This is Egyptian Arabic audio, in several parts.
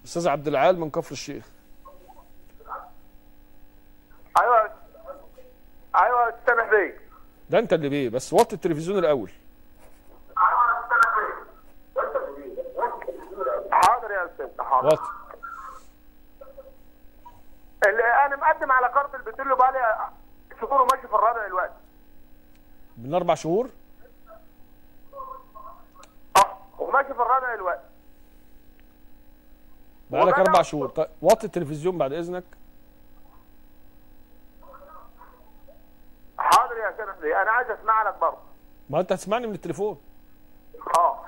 استاذ عبد العال من كفر الشيخ ايوه ايوه سامح بيه ده انت اللي بيه بس وطي التلفزيون الاول حاضر يا استاذ حاضر وطي اللي انا مقدم على كارت البترول بقالي شهور وماشي في الرابع دلوقتي من اربع شهور اه وماشي في الرابع دلوقتي بقالك وبدأ- اربع شهور طيب وطي التلفزيون بعد اذنك حاضر يا سامح بيه انا عايز اسمع لك برضه ما انت هتسمعني من التليفون اه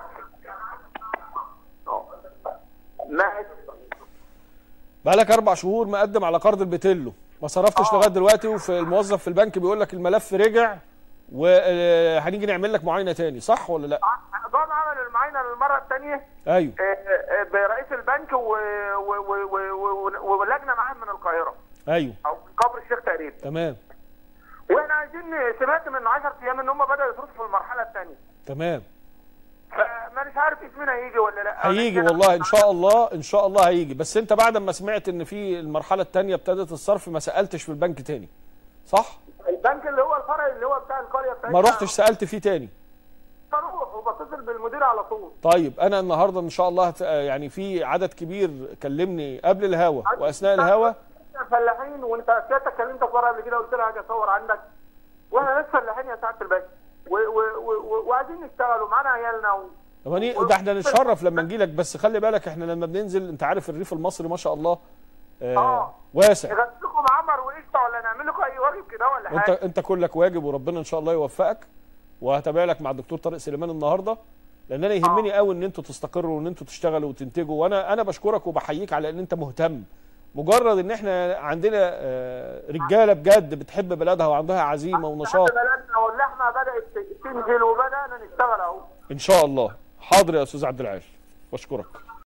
اه ماشي بقالك اربع شهور مقدم على قرض البتلو ما صرفتش آه. لغايه دلوقتي وفي الموظف في البنك بيقول لك الملف رجع وهنيجي نعمل لك معاينه تاني صح ولا لا جم عملوا المعاينه للمره الثانيه ايوه برئيس البنك و- و- و- و- و- ولجنه معاهم من القاهره ايوه او من كفر الشيخ تقريبا تمام واحنا عايزين سمعت من 10 ايام ان هم بداوا يصرفوا في المرحله الثانيه تمام فمانيش عارف اسمنا هيجي ولا لا هيجي والله ان شاء الله ان شاء الله هيجي بس انت بعد ما سمعت ان في المرحله الثانيه ابتدت الصرف ما سالتش في البنك تاني صح البنك اللي هو الفرع اللي هو بتاع القريه بتاعتنا ما رحتش سالت فيه تاني بروح وبتصل بالمدير على طول طيب انا النهارده ان شاء الله هت... يعني في عدد كبير كلمني قبل الهوا واثناء الهوا فلاحين وانت سيادتك كلمتك مره قبل كده قلت لها هاجي اصور عندك واحنا ناس فلاحين يا سعاده الباشا و- و- و- و- وعايزين نشتغل ومعانا عيالنا و... طب هني- ده احنا نتشرف لما نجي لك بس خلي بالك احنا لما بننزل انت عارف الريف المصري ما شاء الله آه آه. واسع نغسل لكم عمر وقشطه ولا نعمل لكم اي واجب كده ولا وانت حاجه انت كلك واجب وربنا ان شاء الله يوفقك وهتابع لك مع الدكتور طارق سليمان النهارده لان انا يهمني قوي ان انتوا تستقروا وان انتوا تشتغلوا وتنتجوا وانا انا بشكرك وبحييك على ان انت مهتم مجرد ان احنا عندنا آه، رجاله بجد بتحب بلدها وعندها عزيمه ونشاط بلدنا واللحمه بدات تنزل وبدانا نشتغل اهو ان شاء الله حاضر يا استاذ عبد العال بشكرك